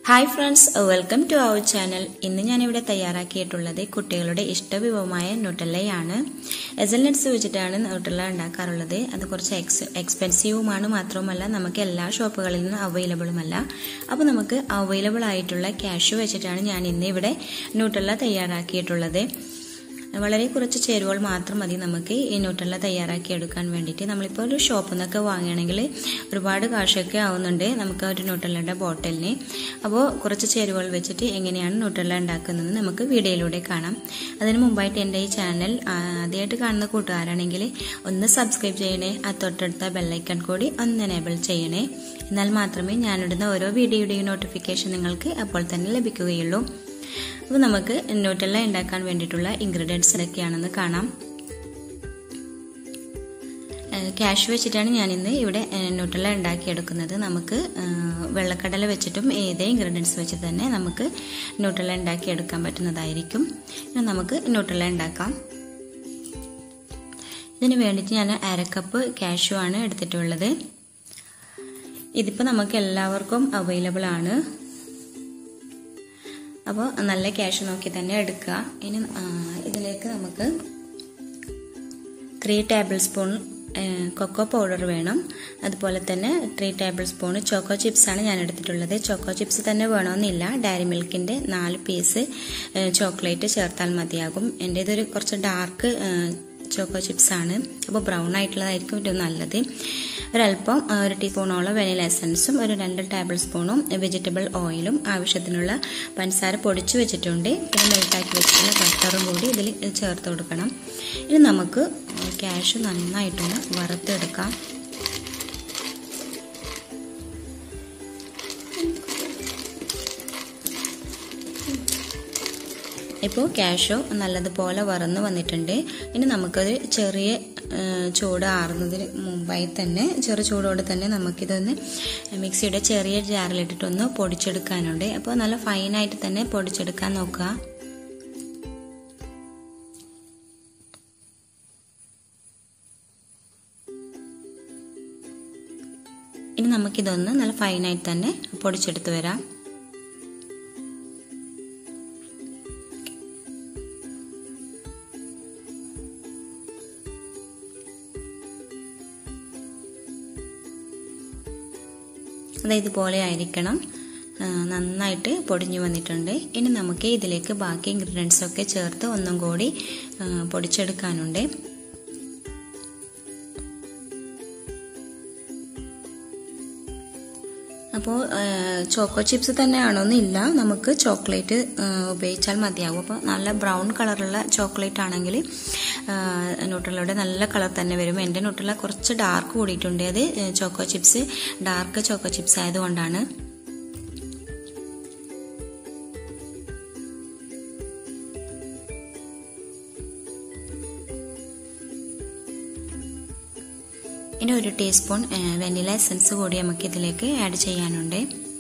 hi friends welcome to our channel ഇന്ന് ഞാനിവിടെ തയ്യാറാക്കിയിട്ടുള്ളത് കുട്ടികളുടെ ഇഷ്ടവിഭവമായ ന്യൂട്ടല്ലയാണ് എസൽ നട്ട്സ് വെച്ചിട്ടാണ് ന്യൂട്ടല്ല ഉണ്ടാക്കാറുള്ളത് അത് കുറച്ച് എക്സ് എക്സ്പെൻസീവുമാണ് മാത്രവുമല്ല നമുക്ക് എല്ലാ ഷോപ്പുകളിൽ നിന്നും അവൈലബിളുമല്ല അപ്പോൾ നമുക്ക് അവൈലബിൾ ആയിട്ടുള്ള ക്യാഷ് വെച്ചിട്ടാണ് ഞാൻ ഇന്ന് ഇവിടെ ന്യൂട്ടല്ല തയ്യാറാക്കിയിട്ടുള്ളത് വളരെ കുറച്ച് ചേരുവകൾ മാത്രം മതി നമുക്ക് ഈ ന്യൂട്ടല്ല തയ്യാറാക്കി എടുക്കാൻ വേണ്ടിയിട്ട് നമ്മളിപ്പോൾ ഒരു ഷോപ്പിൽ നിന്നൊക്കെ വാങ്ങുകയാണെങ്കിൽ ഒരുപാട് കാശൊക്കെ ആവുന്നുണ്ട് നമുക്ക് ഒരു ന്യൂട്ടല്ലയുടെ ബോട്ടലിന് അപ്പോൾ കുറച്ച് ചേരുവകൾ വെച്ചിട്ട് എങ്ങനെയാണ് ന്യൂട്ടല്ല ഉണ്ടാക്കുന്നത് നമുക്ക് വീഡിയോയിലൂടെ കാണാം അതിന് മുമ്പായിട്ട് എൻ്റെ ഈ ചാനൽ ആദ്യമായിട്ട് കാണുന്ന കൂട്ടുകാരാണെങ്കിൽ ഒന്ന് സബ്സ്ക്രൈബ് ചെയ്യണേ ആ തൊട്ടടുത്ത ബെല്ലൈക്കൺ കൂടി ഒന്ന് എനേബിൾ ചെയ്യണേ എന്നാൽ മാത്രമേ ഞാനിടുന്ന ഓരോ വീഡിയോയുടെയും നോട്ടിഫിക്കേഷൻ നിങ്ങൾക്ക് അപ്പോൾ തന്നെ ലഭിക്കുകയുള്ളൂ അപ്പോൾ നമുക്ക് ന്യൂട്ടല്ല ഉണ്ടാക്കാൻ വേണ്ടിയിട്ടുള്ള ഇൻഗ്രീഡിയൻസ് എന്തൊക്കെയാണെന്ന് കാണാം ക്യാഷ് വെച്ചിട്ടാണ് ഞാനിന്ന് ഇവിടെ ന്യൂട്ടല്ല ഉണ്ടാക്കിയെടുക്കുന്നത് നമുക്ക് വെള്ളക്കടല വെച്ചിട്ടും ഏതേ ഇൻഗ്രീഡിയൻസ് വെച്ചിട്ട് തന്നെ നമുക്ക് ന്യൂട്ടല്ല ഉണ്ടാക്കിയെടുക്കാൻ പറ്റുന്നതായിരിക്കും ഇനി നമുക്ക് ന്യൂട്ടല്ല ഉണ്ടാക്കാം ഇതിന് വേണ്ടിയിട്ട് ഞാൻ അരക്കപ്പ് കാഷ്യൂ ആണ് എടുത്തിട്ടുള്ളത് ഇതിപ്പോൾ നമുക്ക് എല്ലാവർക്കും അവൈലബിൾ ആണ് അപ്പോൾ നല്ല ക്യാഷ് നോക്കി തന്നെ എടുക്കുക ഇനി ഇതിലേക്ക് നമുക്ക് three tablespoon cocoa powder വേണം അതുപോലെ തന്നെ three tablespoon choco chips ആണ് ഞാൻ എടുത്തിട്ടുള്ളത് ചോക്കോ ചിപ്സ് തന്നെ വേണമെന്നില്ല ഡയറി മിൽക്കിൻ്റെ നാല് പീസ് ചോക്ലേറ്റ് ചേർത്താൽ മതിയാകും എൻ്റെ ഇതൊരു കുറച്ച് ഡാർക്ക് ചോക്കോ ചിപ്സ് ആണ് അപ്പോൾ ബ്രൗൺ ആയിട്ടുള്ളതായിരിക്കും ഏറ്റവും നല്ലത് ഒരല്പം ഒരു ടീസ്പൂണോളം വെനില എസൻസും ഒരു രണ്ട് ടേബിൾ സ്പൂണും വെജിറ്റബിൾ ഓയിലും ആവശ്യത്തിനുള്ള പഞ്ചസാര പൊടിച്ചു വെച്ചിട്ടുണ്ട് പിന്നെ മെൽട്ടാക്കി വെച്ചിട്ടുള്ള ബട്ടറും കൂടി ഇതിൽ ചേർത്ത് കൊടുക്കണം ഇനി നമുക്ക് ക്യാഷ് നന്നായിട്ടൊന്ന് വറുത്തെടുക്കാം ഇപ്പോൾ ക്യാഷോ നല്ലതുപോലെ വറന്ന് വന്നിട്ടുണ്ട് ഇനി നമുക്കത് ചെറിയ ചൂട് ആറുന്നതിന് മുമ്പായി തന്നെ ചെറു ചൂടോടെ തന്നെ നമുക്കിതൊന്ന് മിക്സിയുടെ ചെറിയ ജാറിലിട്ടിട്ടൊന്ന് പൊടിച്ചെടുക്കാനുണ്ട് അപ്പോൾ നല്ല ഫൈനായിട്ട് തന്നെ പൊടിച്ചെടുക്കാൻ നോക്കുക ഇനി നമുക്കിതൊന്ന് നല്ല ഫൈനായിട്ട് തന്നെ പൊടിച്ചെടുത്ത് വരാം അത് ഇതുപോലെ ആയിരിക്കണം നന്നായിട്ട് പൊടിഞ്ഞു വന്നിട്ടുണ്ട് ഇനി നമുക്ക് ഇതിലേക്ക് ബാക്കി ഇൻഗ്രീഡിയൻസ് ഒക്കെ ചേർത്ത് ഒന്നും കൂടി പൊടിച്ചെടുക്കാനുണ്ട് അപ്പോൾ ചോക്കോ ചിപ്സ് തന്നെ ആണോന്നില്ല നമുക്ക് ചോക്ലേറ്റ് ഉപയോഗിച്ചാൽ മതിയാകും അപ്പോൾ നല്ല ബ്രൗൺ കളറുള്ള ചോക്ലേറ്റ് ആണെങ്കിൽ ന്യൂട്രലയുടെ നല്ല കളർ തന്നെ വരും എൻ്റെ ന്യൂട്രല കുറച്ച് ഡാർക്ക് കൂടിയിട്ടുണ്ട് അത് choco chips dark choco chips ആയതുകൊണ്ടാണ് ഇനി ഒരു ടീസ്പൂൺ വെനില എസൻസ് കൂടി നമുക്ക് ഇതിലേക്ക് ആഡ് ചെയ്യാനുണ്ട്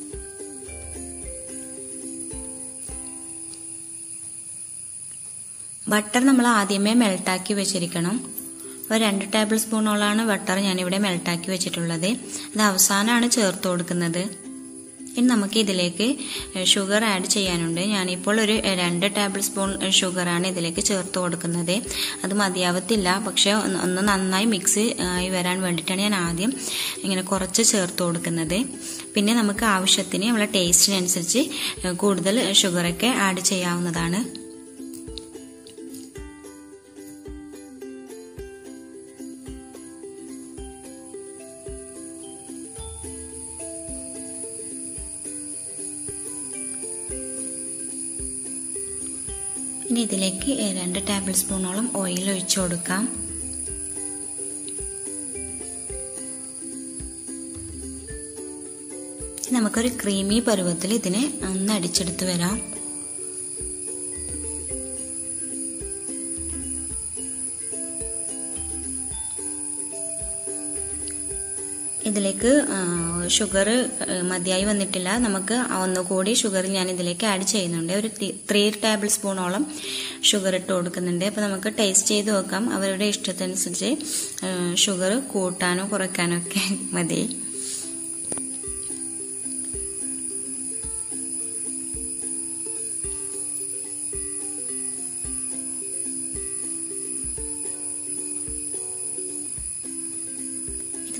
ബട്ടർ നമ്മൾ ആദ്യമേ മെൽട്ടാക്കി വെച്ചിരിക്കണം ഒരു രണ്ട് ടേബിൾ സ്പൂണോളാണ് ബട്ടർ ഞാനിവിടെ മെൽട്ടാക്കി വെച്ചിട്ടുള്ളത് അത് അവസാനമാണ് ചേർത്ത് കൊടുക്കുന്നത് ഇനി നമുക്ക് ഇതിലേക്ക് ഷുഗർ ആഡ് ചെയ്യാനുണ്ട് ഞാനിപ്പോൾ ഒരു രണ്ട് ടേബിൾ സ്പൂൺ ഷുഗറാണ് ഇതിലേക്ക് ചേർത്ത് കൊടുക്കുന്നത് അത് മതിയാവത്തില്ല പക്ഷെ ഒന്ന് നന്നായി മിക്സ് ആയി വരാൻ വേണ്ടിയിട്ടാണ് ഞാൻ ആദ്യം ഇങ്ങനെ കുറച്ച് ചേർത്ത് കൊടുക്കുന്നത് പിന്നെ നമുക്ക് ആവശ്യത്തിന് നമ്മളെ ടേസ്റ്റിനനുസരിച്ച് കൂടുതൽ ഷുഗറൊക്കെ ആഡ് ചെയ്യാവുന്നതാണ് ഇനി ഇതിലേക്ക് രണ്ട് ടേബിൾ സ്പൂണോളം ഓയിൽ ഒഴിച്ചു കൊടുക്കാം നമുക്കൊരു ക്രീമി പരുവത്തിൽ ഇതിനെ ഒന്ന് അടിച്ചെടുത്ത് വരാം ഇതിലേക്ക് ഷുഗർ മതിയായി വന്നിട്ടില്ല നമുക്ക് ഒന്നുകൂടി ഷുഗർ ഞാൻ ഇതിലേക്ക് ആഡ് ചെയ്യുന്നുണ്ട് ഒരു ത്രീ ടേബിൾ സ്പൂണോളം ഷുഗർ ഇട്ട് കൊടുക്കുന്നുണ്ട് അപ്പോൾ നമുക്ക് ടേസ്റ്റ് ചെയ്ത് നോക്കാം അവരുടെ ഇഷ്ടത്തിനനുസരിച്ച് ഷുഗർ കൂട്ടാനോ കുറയ്ക്കാനോ ഒക്കെ മതി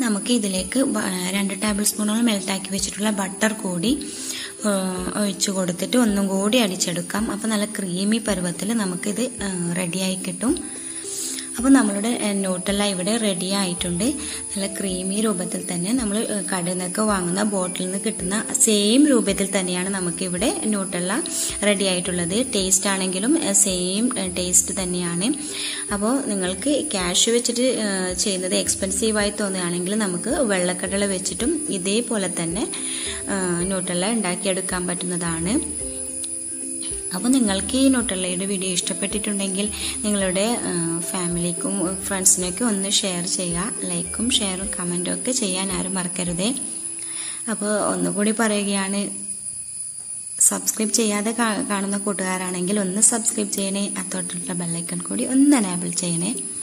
നമുക്ക് ഇതിലേക്ക് ബ- രണ്ട് ടേബിൾ സ്പൂണോളം മെൽട്ടാക്കി വെച്ചിട്ടുള്ള ബട്ടർ കൂടി ആ, ഒഴിച്ചു കൊടുത്തിട്ട് ഒന്നും കൂടി അടിച്ചെടുക്കാം അപ്പോൾ നല്ല ക്രീമി പരുവത്തിൽ നമുക്കിത് റെഡിയായി കിട്ടും അപ്പോൾ നമ്മളുടെ ന്യൂട്ടെല്ലാം ഇവിടെ റെഡി ആയിട്ടുണ്ട് നല്ല ക്രീമി രൂപത്തിൽ തന്നെ നമ്മൾ കടയിൽ നിന്നൊക്കെ വാങ്ങുന്ന ബോട്ടിൽ നിന്ന് കിട്ടുന്ന സെയിം രൂപത്തിൽ തന്നെയാണ് നമുക്കിവിടെ ന്യൂട്ടെല്ല റെഡി ആയിട്ടുള്ളത് ടേസ്റ്റ് ആണെങ്കിലും സെയിം ടേസ്റ്റ് തന്നെയാണ് അപ്പോൾ നിങ്ങൾക്ക് ക്യാഷ് വെച്ചിട്ട് ആ, ചെയ്യുന്നത് എക്സ്പെൻസീവായി തോന്നുകയാണെങ്കിൽ നമുക്ക് വെള്ളക്കടല വെച്ചിട്ടും ഇതേപോലെ തന്നെ ന്യൂട്ടെല്ല ഉണ്ടാക്കിയെടുക്കാൻ പറ്റുന്നതാണ് അപ്പോൾ നിങ്ങൾക്ക് ഈ ന്യൂട്രല്ലയുടെ വീഡിയോ ഇഷ്ടപ്പെട്ടിട്ടുണ്ടെങ്കിൽ നിങ്ങളുടെ ആ, ഫാമിലിക്കും ഫ്രണ്ട്സിനൊക്കെ ഒന്ന് ഷെയർ ചെയ്യുക ലൈക്കും ഷെയറും കമൻറ്റും ഒക്കെ ചെയ്യാൻ ആരും മറക്കരുതേ അപ്പോൾ ഒന്നുകൂടി പറയുകയാണ് സബ്സ്ക്രൈബ് ചെയ്യാതെ കാ- കാണുന്ന കൂട്ടുകാരാണെങ്കിൽ ഒന്ന് സബ്സ്ക്രൈബ് ചെയ്യണേ അത്തോട്ടുള്ള ബെല്ലൈക്കൺ കൂടി ഒന്ന് എനേബിൾ ചെയ്യണേ